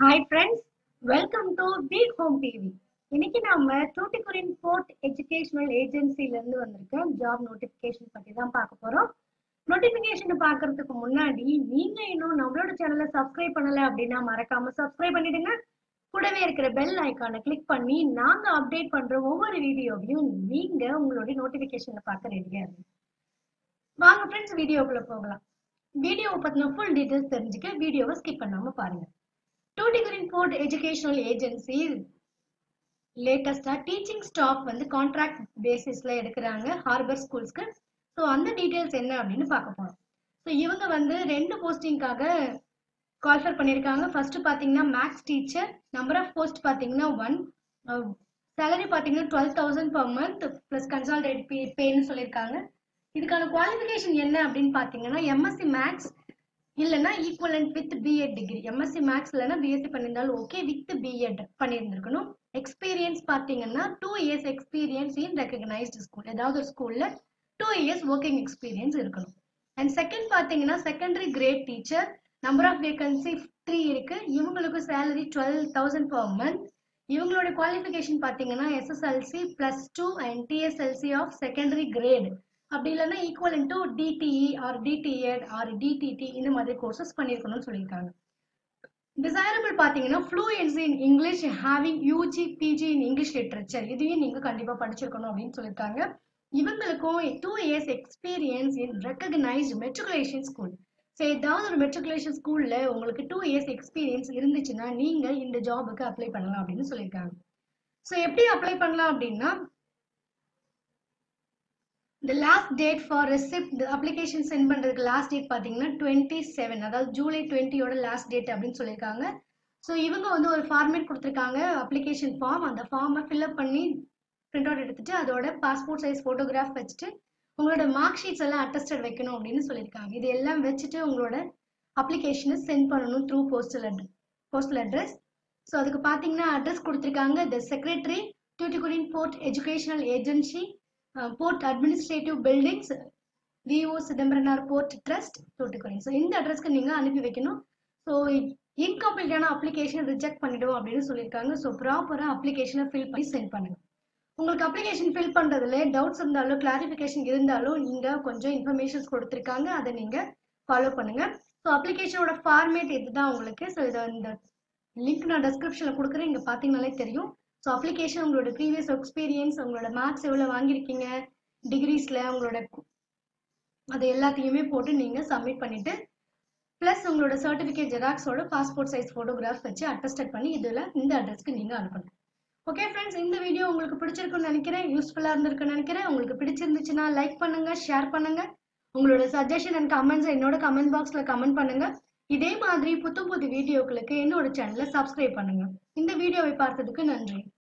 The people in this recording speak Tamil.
hi friends welcome to big home TV இன்னைக்கு நாம தூத்துக்குடியின் போர்ட் எஜுகேஷனல் ஏஜென்சில இருந்து வந்திருக்க ஜாப் நோட்டிபிகேஷன் பத்தி தான் பார்க்க போறோம் நோட்டிபிகேஷன் பார்க்கறதுக்கு முன்னாடி நீங்க இன்னும் நம்மளோட சேனலை சப்ஸ்கிரைப் பண்ணல அப்படின்னா மறக்காம சப்ஸ்கிரைப் பண்ணிடுங்க கூடவே இருக்கிற பெல் ஐக்கானை கிளிக் பண்ணி நாங்க அப்டேட் பண்ற ஒவ்வொரு வீடியோவையும் நீங்க உங்களுடைய நோட்டிபிகேஷன்ல பார்க்க ரெடியா இருங்க வாங்க ஃப்ரெண்ட்ஸ் வீடியோக்குள்ள போகலாம் வீடியோவை பத்தின ஃபுல் டீடைல்ஸ் தெரிஞ்சுக்க வீடியோவை ஸ்கிப் பண்ணாம பாருங்க two degree port educational agency லேட்டஸ்டா டீச்சிங் ஸ்டாஃப் வந்து கான்ட்ராக்ட் பேசிஸ்ல எடுக்கிறாங்க ஹார்பர் ஸ்கூல்ஸ்க்கு ஸோ அந்த டீடைல்ஸ் என்ன அப்படின்னு பார்க்க போறோம் ஸோ இவங்க வந்து ரெண்டு போஸ்டிங்காக கால்ஃபர் பண்ணியிருக்காங்க ஃபர்ஸ்ட் பார்த்தீங்கன்னா maths teacher number of post பார்த்தீங்கன்னா ஒன் சேலரி பார்த்தீங்கன்னா twelve thousand per month plus consolidated pay பேன்னு சொல்லியிருக்காங்க இதுக்கான குவாலிஃபிகேஷன் என்ன அப்படின்னு பார்த்தீங்கன்னா எம்எஸ்சி மேக்ஸ் இல்லைன்னா equivalent with BEd degree MSc maths இல்லைன்னா பிஎஸ்சி பண்ணியிருந்தாலும் ஓகே வித் பிஎட் பண்ணியிருந்திருக்கணும் எக்ஸ்பீரியன்ஸ் பார்த்தீங்கன்னா two years experience in recognised school ஏதாவது ஒரு ஸ்கூலில் டூ இயர்ஸ் ஒர்க்கிங் எக்ஸ்பீரியன்ஸ் இருக்கணும் அண்ட் செகண்ட் பார்த்தீங்கன்னா secondary grade teacher number of vacancy three இருக்கு இவங்களுக்கு salary twelve thousand per month இவங்களோட குவாலிஃபிகேஷன் பார்த்தீங்கன்னா SSLC plus two and DSLC of secondary grade அப்படி இல்லைன்னா equal to DTE or DTEd or DTT இந்த மாதிரி கோர்சஸ் பண்ணியிருக்கணும்னு சொல்லியிருக்காங்க டிசைரபிள் பார்த்தீங்கன்னா fluency in English having UG PG in English literature இதையும் நீங்கள் கண்டிப்பாக படிச்சிருக்கணும் அப்படின்னு சொல்லியிருக்காங்க இவங்களுக்கும் two years experience in recognised matriculation school so ஏதாவது ஒரு மெட்ரிகுலேஷன் ஸ்கூலில் உங்களுக்கு டூ இயர்ஸ் எக்ஸ்பீரியன்ஸ் இருந்துச்சுன்னா நீங்கள் இந்த ஜாபுக்கு அப்ளை பண்ணலாம் அப்படின்னு சொல்லியிருக்காங்க ஸோ எப்படி அப்ளை பண்ணலாம் அப்படின்னா இந்த last date for receipt application sent பண்ணுறதுக்கு லாஸ்ட் டேட் பார்த்தீங்கன்னா டுவெண்ட்டி செவன் அதாவது ஜூலை டுவெண்ட்டியோட லாஸ்ட் டேட் அப்படின்னு சொல்லியிருக்காங்க ஸோ இவங்க வந்து ஒரு ஃபார்மேட் கொடுத்துருக்காங்க அப்ளிகேஷன் ஃபார்ம் அந்த ஃபார்மை ஃபில்அப் பண்ணி பிரிண்ட் அவுட் எடுத்துட்டு அதோட பாஸ்போர்ட் சைஸ் ஃபோட்டோகிராஃப் வச்சுட்டு உங்களோட மார்க் ஷீட்ஸ் எல்லாம் அட்டஸ்டட் வைக்கணும் அப்படின்னு சொல்லியிருக்காங்க இது எல்லாம் வச்சுட்டு உங்களோட அப்ளிகேஷனை சென்ட் பண்ணணும் through postal address postal address so அதுக்கு பார்த்தீங்கன்னா அட்ரஸ் கொடுத்துருக்காங்க the secretary Tuticorin port educational agency port administrative buildings VO Chidambaranar port trust Thoothukudi so இந்த அட்ரஸ்க்கு நீங்கள் அனுப்பி வைக்கணும் ஸோ இன்கம்ப்ளீட்டான அப்ளிகேஷன் ரிஜெக்ட் பண்ணிடுவோம் அப்படின்னு சொல்லியிருக்காங்க ஸோ ப்ராப்பராக அப்ளிகேஷனை ஃபில் பண்ணி சென்ட் பண்ணுங்க உங்களுக்கு அப்ளிகேஷன் ஃபில் பண்ணுறதுல டவுட்ஸ் இருந்தாலும் கிளாரிஃபிகேஷன் இருந்தாலும் நீங்கள் கொஞ்சம் இன்ஃபர்மேஷன்ஸ் கொடுத்துருக்காங்க அதை நீங்கள் ஃபாலோ பண்ணுங்க ஸோ அப்ளிகேஷனோட ஃபார்மேட் இதுதான் உங்களுக்கு ஸோ இதை இந்த லிங்க் நான் டெஸ்கிரிப்ஷனில் கொடுக்குறேன் இங்கே பார்த்தீங்கனாலே தெரியும் ஸோ அப்ளிகேஷன் உங்களோட ப்ரீவியஸ் எக்ஸ்பீரியன்ஸ் உங்களோட மார்க்ஸ் எவ்வளோ வாங்கியிருக்கீங்க டிகிரிஸில் உங்களோட அது எல்லாத்தையுமே போட்டு நீங்கள் சப்மிட் பண்ணிவிட்டு ப்ளஸ் உங்களோட சர்டிஃபிகேட் ஜெராக்ஸோட பாஸ்போர்ட் சைஸ் ஃபோட்டோகிராஃப் வச்சு அட்டஸ்டட் பண்ணி இதில் இந்த அட்ரஸ்க்கு நீங்கள் அனுப்பணும் ஓகே ஃப்ரெண்ட்ஸ் இந்த வீடியோ உங்களுக்கு பிடிச்சிருக்குன்னு நினைக்கிறேன் யூஸ்ஃபுல்லாக இருந்திருக்குன்னு நினைக்கிறேன் உங்களுக்கு பிடிச்சிருந்துச்சுன்னா லைக் பண்ணுங்கள் ஷேர் பண்ணுங்கள் உங்களோட சஜஷன் அண்ட் கமெண்ட்ஸ் என்னோட கமெண்ட் பாக்ஸில் கமெண்ட் பண்ணுங்கள் இதே மாதிரி புது புது வீடியோக்களுக்கு என்னோட சேனலை சப்ஸ்கிரைப் பண்ணுங்க இந்த வீடியோவை பார்த்ததுக்கு நன்றி